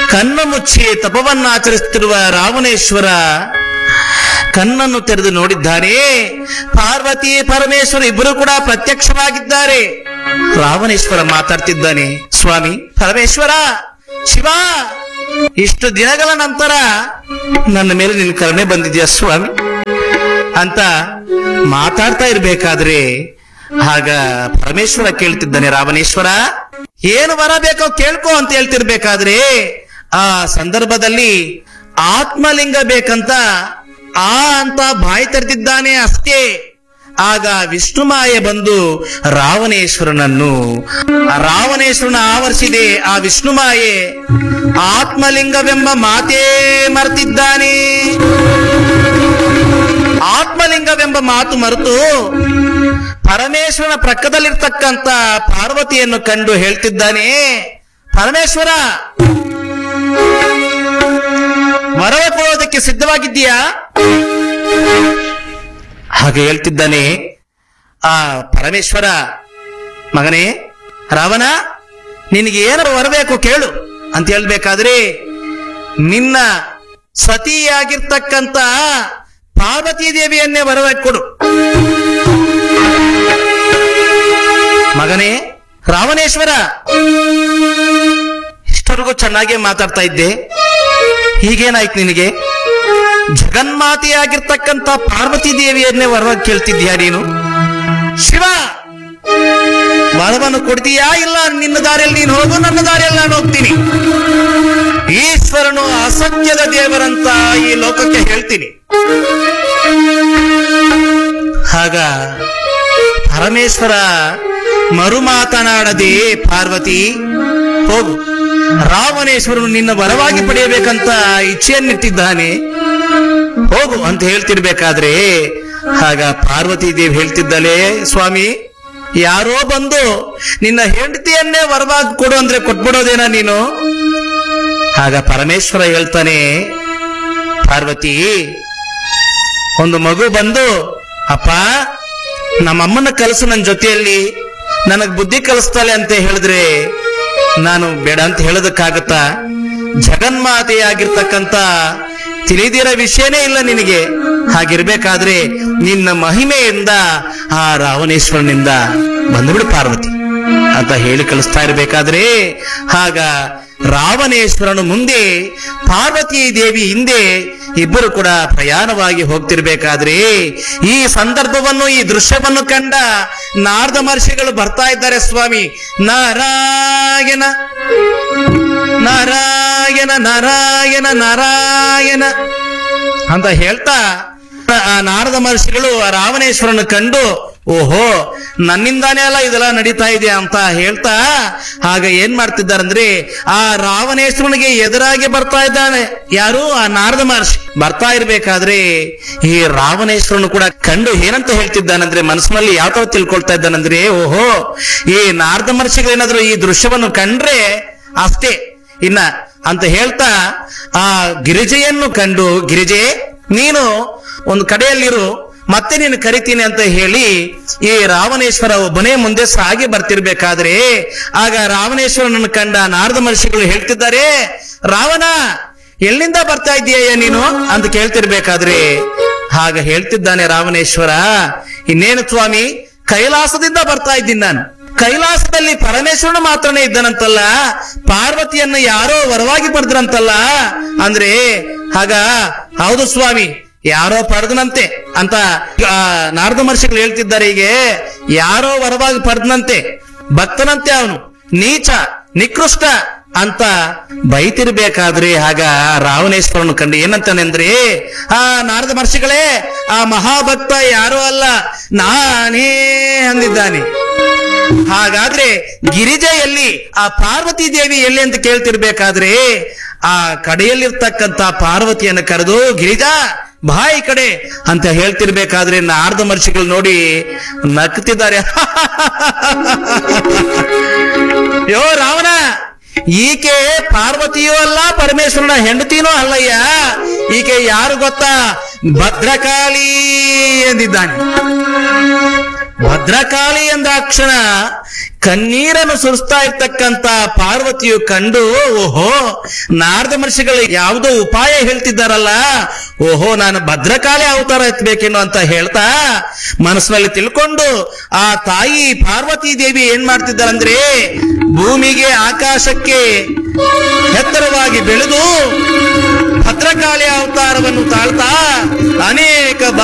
ಕಣ್ಣು ಮುಚ್ಚಿ ತಪವನ್ನಾಚರಿಸುತ್ತಿರುವ ರಾವಣೇಶ್ವರ ಕಣ್ಣನ್ನು ತೆರೆದು ನೋಡಿದ್ದಾನೆ ಪಾರ್ವತಿ ಪರಮೇಶ್ವರ ಇಬ್ಬರು ಕೂಡ ಪ್ರತ್ಯಕ್ಷವಾಗಿದ್ದಾರೆ ರಾವಣೇಶ್ವರ ಮಾತಾಡ್ತಿದ್ದಾನೆ ಸ್ವಾಮಿ ಪರಮೇಶ್ವರ ಶಿವ ಇಷ್ಟು ದಿನಗಳ ನಂತರ ನನ್ನ ಮೇಲೆ ನಿನ್ ಕರುಣೆ ಬಂದಿದ್ಯಾ ಸ್ವಾಮಿ ಅಂತ ಮಾತಾಡ್ತಾ ಇರ್ಬೇಕಾದ್ರೆ ಆಗ ಪರಮೇಶ್ವರ ಕೇಳ್ತಿದ್ದಾನೆ ರಾವಣೇಶ್ವರ ಏನು ವರ ಬೇಕೋ ಕೇಳ್ಕೊ ಅಂತ ಹೇಳ್ತಿರ್ಬೇಕಾದ್ರೆ ಆ ಸಂದರ್ಭದಲ್ಲಿ ಆತ್ಮಲಿಂಗ ಬೇಕಂತ ಆ ಅಂತ ಬಾಯಿ ತೆರೆದಿದ್ದಾನೆ ಅಷ್ಟೇ ಆಗ ವಿಷ್ಣುಮಾಯೆ ಬಂದು ರಾವಣೇಶ್ವರನನ್ನು ಆ ರಾವಣೇಶ್ವರನ ಆವರಿಸಿದೆ ಆ ವಿಷ್ಣುಮಾಯೆ ಆತ್ಮಲಿಂಗವೆಂಬ ಮಾತೇ ಮರೆತಿದ್ದಾನೆ ಆತ್ಮಲಿಂಗವೆಂಬ ಮಾತು ಮರೆತು ಪರಮೇಶ್ವರನ ಪ್ರಕ್ಕದಲ್ಲಿರ್ತಕ್ಕಂತ ಪಾರ್ವತಿಯನ್ನು ಕಂಡು ಹೇಳ್ತಿದ್ದಾನೆ ಪರಮೇಶ್ವರ ವರವ ಕೊಡೋದಕ್ಕೆ ಸಿದ್ಧವಾಗಿದ್ದೀಯಾ ಹಾಗೆ ಹೇಳ್ತಿದ್ದಾನೆ ಆ ಪರಮೇಶ್ವರ ಮಗನೇ ರಾವಣ ನಿನಗೆ ಏನಾರು ಬರಬೇಕು ಕೇಳು ಅಂತ ಹೇಳ್ಬೇಕಾದ್ರೆ ನಿನ್ನ ಸತಿಯಾಗಿರ್ತಕ್ಕಂತ ಪಾರ್ವತಿ ದೇವಿಯನ್ನೇ ಬರಬೇಕು ಕೊಡು ಮಗನೇ ರಾವಣೇಶ್ವರ ಇಷ್ಟವರೆಗೂ ಚೆನ್ನಾಗೇ ಮಾತಾಡ್ತಾ ಇದ್ದೆ ಹೀಗೇನಾಯ್ತು ನಿನಗೆ ಜಗನ್ಮಾತೆಯಾಗಿರ್ತಕ್ಕಂಥ ಪಾರ್ವತಿ ದೇವಿಯನ್ನೇ ವರವಾಗಿ ಕೇಳ್ತಿದ್ಯಾ ನೀನು ಶಿವ ವರವನ್ನು ಕೊಡ್ತೀಯಾ ಇಲ್ಲ ನಿನ್ನ ದಾರಿಯಲ್ಲಿ ನೀನು ಹೋಗು ನನ್ನ ದಾರಿಯಲ್ಲಿ ನಾನು ಹೋಗ್ತೀನಿ ಈಶ್ವರನು ಅಸತ್ಯದ ದೇವರಂತ ಈ ಲೋಕಕ್ಕೆ ಹೇಳ್ತೀನಿ ಆಗ ಪರಮೇಶ್ವರ ಮರು ಮಾತನಾಡದೆ ಪಾರ್ವತಿ ಹೋಗು ರಾವಣೇಶ್ವರನು ನಿನ್ನ ವರವಾಗಿ ಪಡೆಯಬೇಕಂತ ಇಚ್ಛೆಯನ್ನಿಟ್ಟಿದ್ದಾನೆ ಹೋಗು ಅಂತ ಹೇಳ್ತಿರ್ಬೇಕಾದ್ರೆ ಆಗ ಪಾರ್ವತಿ ದೇವಿ ಹೇಳ್ತಿದ್ದಲೇ ಸ್ವಾಮಿ ಯಾರೋ ಬಂದು ನಿನ್ನ ಹೆಂಡತಿಯನ್ನೇ ವರವಾಗಿ ಕೊಡು ಅಂದ್ರೆ ಕೊಟ್ಬಿಡೋದೇನಾ ನೀನು ಆಗ ಪರಮೇಶ್ವರ ಹೇಳ್ತಾನೆ ಪಾರ್ವತಿ ಒಂದು ಮಗು ಬಂದು ಅಪ್ಪ ನಮ್ಮಮ್ಮನ ಕಲಸು ನನ್ನ ಜೊತೆಯಲ್ಲಿ ನನಗ್ ಬುದ್ಧಿ ಕಲಿಸ್ತಾಳೆ ಅಂತ ಹೇಳಿದ್ರೆ ನಾನು ಬೇಡ ಅಂತ ಹೇಳೋದಕ್ಕಾಗತ್ತಾ ಜಗನ್ಮಾತೆಯಾಗಿರ್ತಕ್ಕಂತ ತಿಳಿದಿರೋ ವಿಷಯನೇ ಇಲ್ಲ ನಿನಗೆ ಹಾಗಿರ್ಬೇಕಾದ್ರೆ ನಿನ್ನ ಮಹಿಮೆಯಿಂದ ಆ ರಾವಣೇಶ್ವರನಿಂದ ಬಂದ್ಬಿಡು ಪಾರ್ವತಿ ಅಂತ ಹೇಳಿ ಕಳಿಸ್ತಾ ಇರಬೇಕಾದ್ರೆ ಆಗ ರಾವಣೇಶ್ವರನು ಮುಂದೆ ಪಾರ್ವತಿ ದೇವಿ ಹಿಂದೆ ಇಬ್ಬರು ಕೂಡ ಪ್ರಯಾಣವಾಗಿ ಹೋಗ್ತಿರ್ಬೇಕಾದ್ರೆ ಈ ಸಂದರ್ಭವನ್ನು ಈ ದೃಶ್ಯವನ್ನು ಕಂಡ ನಾರದ ಮಹರ್ಷಿಗಳು ಬರ್ತಾ ಇದ್ದಾರೆ ಸ್ವಾಮಿ ನಾರಾಯಣ ನಾರಾಯಣ ನಾರಾಯಣ ನಾರಾಯಣ ಅಂತ ಹೇಳ್ತಾ ಆ ನಾರದ ಮಹರ್ಷಿಗಳು ಆ ರಾವಣೇಶ್ವರನ ಕಂಡು ಓಹೋ ನನ್ನಿಂದಾನೇ ಅಲ್ಲ ಇದೆಲ್ಲ ನಡೀತಾ ಇದೆ ಅಂತ ಹೇಳ್ತಾ ಆಗ ಏನ್ ಮಾಡ್ತಿದ್ದಾರಂದ್ರೆ ಆ ರಾವಣೇಶ್ವರನಿಗೆ ಎದುರಾಗಿ ಬರ್ತಾ ಇದ್ದಾನೆ ಯಾರು ಆ ನಾರದ ಮಹರ್ಷಿ ಬರ್ತಾ ಇರ್ಬೇಕಾದ್ರೆ ಈ ರಾವಣೇಶ್ವರನು ಕೂಡ ಕಂಡು ಏನಂತ ಹೇಳ್ತಿದ್ದಾನಂದ್ರೆ ಮನಸ್ಸಿನಲ್ಲಿ ಯಾವ ತರ ತಿಳ್ಕೊಳ್ತಾ ಇದ್ದಾನಂದ್ರೆ ಓಹೋ ಈ ನಾರದ ಮಹರ್ಷಿಗಳು ಏನಾದ್ರು ಈ ದೃಶ್ಯವನ್ನು ಕಂಡ್ರೆ ಅಷ್ಟೇ ಇನ್ನ ಅಂತ ಹೇಳ್ತಾ ಆ ಗಿರಿಜೆಯನ್ನು ಕಂಡು ಗಿರಿಜೆ ನೀನು ಒಂದು ಕಡೆಯಲ್ಲಿರು ಮತ್ತೆ ನೀನು ಕರಿತೀನಿ ಅಂತ ಹೇಳಿ ಈ ರಾವಣೇಶ್ವರ ಒಬ್ಬನೇ ಮುಂದೆ ಸಾಗಿ ಬರ್ತಿರ್ಬೇಕಾದ್ರೆ ಆಗ ರಾವಣೇಶ್ವರನನ್ನು ಕಂಡ ನಾರದ ಮಹರ್ಷಿಗಳು ಹೇಳ್ತಿದ್ದಾರೆ ರಾವಣ ಎಲ್ಲಿಂದ ಬರ್ತಾ ಇದೀಯ ನೀನು ಅಂತ ಕೇಳ್ತಿರ್ಬೇಕಾದ್ರೆ ಆಗ ಹೇಳ್ತಿದ್ದಾನೆ ರಾವಣೇಶ್ವರ ಇನ್ನೇನು ಸ್ವಾಮಿ ಕೈಲಾಸದಿಂದ ಬರ್ತಾ ಇದ್ದೀನಿ ನಾನು ಕೈಲಾಸದಲ್ಲಿ ಪರಮೇಶ್ವರನ ಮಾತ್ರನೇ ಇದ್ದನಂತಲ್ಲ ಪಾರ್ವತಿಯನ್ನ ಯಾರೋ ವರವಾಗಿ ಪಡೆದ್ರಂತಲ್ಲ ಅಂದ್ರೆ ಆಗ ಹೌದು ಸ್ವಾಮಿ ಯಾರೋ ಪಡೆದನಂತೆ ಅಂತ ಆ, ನಾರದ ಮಹರ್ಷಿಗಳು ಹೇಳ್ತಿದ್ದಾರೆ ಹೀಗೆ ಯಾರೋ ವರವಾಗಿ ಪಡೆದನಂತೆ ಭಕ್ತನಂತೆ ಅವನು ನೀಚ ನಿಕೃಷ್ಟ ಅಂತ ಬೈತಿರ್ಬೇಕಾದ್ರೆ ಆಗ ರಾವಣೇಶ್ವರನು ಕಂಡು ಏನಂತಾನೆ ಅಂದ್ರೆ ಆ ನಾರದ ಮಹರ್ಷಿಗಳೇ ಆ ಮಹಾಭಕ್ತ ಯಾರೋ ಅಲ್ಲ ನಾನೇ ಅಂದಿದ್ದಾನೆ ಹಾಗಾದ್ರೆ ಗಿರಿಜೆಯಲ್ಲಿ ಆ ಪಾರ್ವತಿ ದೇವಿ ಎಲ್ಲಿ ಅಂತ ಕೇಳ್ತಿರ್ಬೇಕಾದ್ರೆ ಆ ಕಡೆಯಲ್ಲಿರ್ತಕ್ಕಂತ ಪಾರ್ವತಿಯನ್ನು ಕರೆದು ಗಿರಿಜಾ ಬಾ ಈ ಕಡೆ ಅಂತ ಹೇಳ್ತಿರ್ಬೇಕಾದ್ರೆ ನಾರದ ಮಹರ್ಷಿಗಳು ನೋಡಿ ನಗ್ತಿದ್ದಾರೆ ಯೋ ರಾವಣ ಈಕೆ ಪಾರ್ವತಿಯೂ ಅಲ್ಲ ಪರಮೇಶ್ವರನ ಹೆಂಡತಿನೂ ಅಲ್ಲಯ್ಯ ಈಕೆ ಯಾರು ಗೊತ್ತಾ ಭದ್ರಕಾಳಿ ಎಂದಿದ್ದಾನೆ ಭದ್ರಕಾಳಿ ಎಂದಾಕ್ಷಣ ಕಣ್ಣೀರನ್ನು ಸುರಿಸ್ತಾ ಇರ್ತಕ್ಕಂತ ಪಾರ್ವತಿಯು ಕಂಡು ಓಹೋ ನಾರದ ಮಹರ್ಷಿಗಳು ಯಾವುದೋ ಉಪಾಯ ಹೇಳ್ತಿದ್ದಾರಲ್ಲ ಓಹೋ ನಾನು ಭದ್ರಕಾಳಿ ಅವತಾರ ಎತ್ತಬೇಕೇನೋ ಅಂತ ಹೇಳ್ತಾ ಮನಸ್ಸಿನಲ್ಲಿ ತಿಳ್ಕೊಂಡು ಆ ತಾಯಿ ಪಾರ್ವತಿ ದೇವಿ ಏನ್ ಮಾಡ್ತಿದ್ದಾರಂದ್ರೆ ಭೂಮಿಗೆ ಆಕಾಶಕ್ಕೆ ಎತ್ತರವಾಗಿ ಬೆಳೆದು ಭದ್ರಕಾಳಿ ಅವತಾರವನ್ನು ತಾಳ್ತಾ ಅನೇಕ